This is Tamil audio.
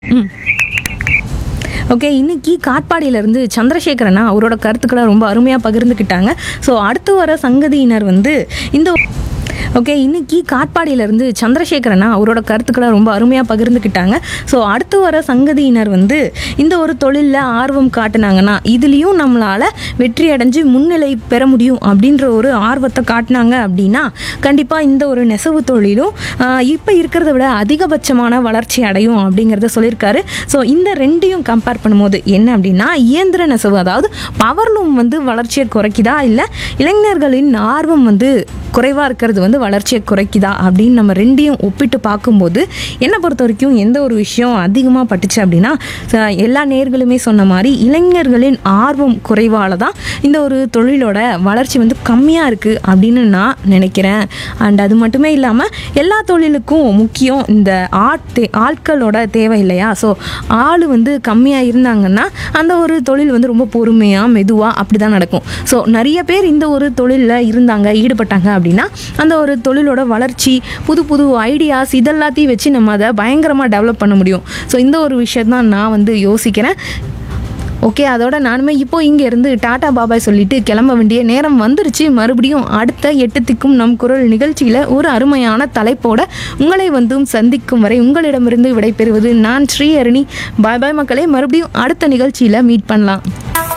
ம் ஓகே இன்னைக்கு காட்பாடியிலேருந்து சந்திரசேகரனா அவரோட கருத்துக்களை ரொம்ப அருமையாக பகிர்ந்துக்கிட்டாங்க ஸோ அடுத்து வர சங்கதியினர் வந்து இந்த ஓகே இன்னைக்கு காட்பாடியிலேருந்து சந்திரசேகரனா அவரோட கருத்துக்களை ரொம்ப அருமையாக பகிர்ந்துக்கிட்டாங்க ஸோ அடுத்து வர சங்கதியினர் வந்து இந்த ஒரு தொழிலில் ஆர்வம் காட்டுனாங்கன்னா இதுலேயும் நம்மளால் வெற்றி அடைஞ்சு முன்னிலை பெற முடியும் அப்படின்ற ஒரு ஆர்வத்தை காட்டினாங்க அப்படின்னா கண்டிப்பாக இந்த ஒரு நெசவு தொழிலும் இப்போ இருக்கிறத விட அதிகபட்சமான வளர்ச்சி அடையும் அப்படிங்கிறத சொல்லியிருக்காரு ஸோ இந்த ரெண்டையும் கம்பேர் பண்ணும்போது என்ன அப்படின்னா இயந்திர நெசவு அதாவது பவர்லூம் வந்து வளர்ச்சியை குறைக்குதா இல்லை இளைஞர்களின் ஆர்வம் வந்து குறைவாக இருக்கிறது வந்து வளர்ச்சியை குறைக்குதா அப்படின்னு நம்ம ரெண்டையும் ஒப்பிட்டு பார்க்கும்போது என்னை பொறுத்த வரைக்கும் எந்த ஒரு விஷயம் அதிகமாக பட்டுச்சு அப்படின்னா ச- எல்லா நேர்களுமே சொன்ன மாதிரி இளைஞர்களின் ஆர்வம் குறைவால தான் இந்த ஒரு தொழிலோட வளர்ச்சி வந்து கம்மியாக இருக்குது அப்படின்னு நான் நினைக்கிறேன் அண்ட் அது மட்டுமே இல்லாமல் எல்லா தொழிலுக்கும் முக்கியம் இந்த ஆட் தே ஆட்களோட தேவை இல்லையா ஸோ ஆள் வந்து கம்மியாக இருந்தாங்கன்னா அந்த ஒரு தொழில் வந்து ரொம்ப பொறுமையாக மெதுவாக அப்படி தான் நடக்கும் ஸோ நிறைய பேர் இந்த ஒரு தொழிலில் இருந்தாங்க ஈடுபட்டாங்க அப்படின்னா அந்த ஒரு தொழிலோட வளர்ச்சி புது புது ஐடியாஸ் இதெல்லாத்தையும் வச்சு நம்ம அதை பயங்கரமாக டெவலப் பண்ண முடியும் ஸோ இந்த ஒரு விஷயம் தான் நான் வந்து யோசிக்கிறேன் ஓகே அதோட நானுமே இப்போ இங்கே இருந்து டாடா பாபாய் சொல்லிட்டு கிளம்ப வேண்டிய நேரம் வந்துருச்சு மறுபடியும் அடுத்த எட்டு திக்கும் நம் குரல் நிகழ்ச்சியில் ஒரு அருமையான தலைப்போட உங்களை வந்தும் சந்திக்கும் வரை உங்களிடமிருந்து விடைபெறுவது நான் ஸ்ரீ அருணி பாய் பாய் மக்களே மறுபடியும் அடுத்த நிகழ்ச்சியில் மீட் பண்ணலாம்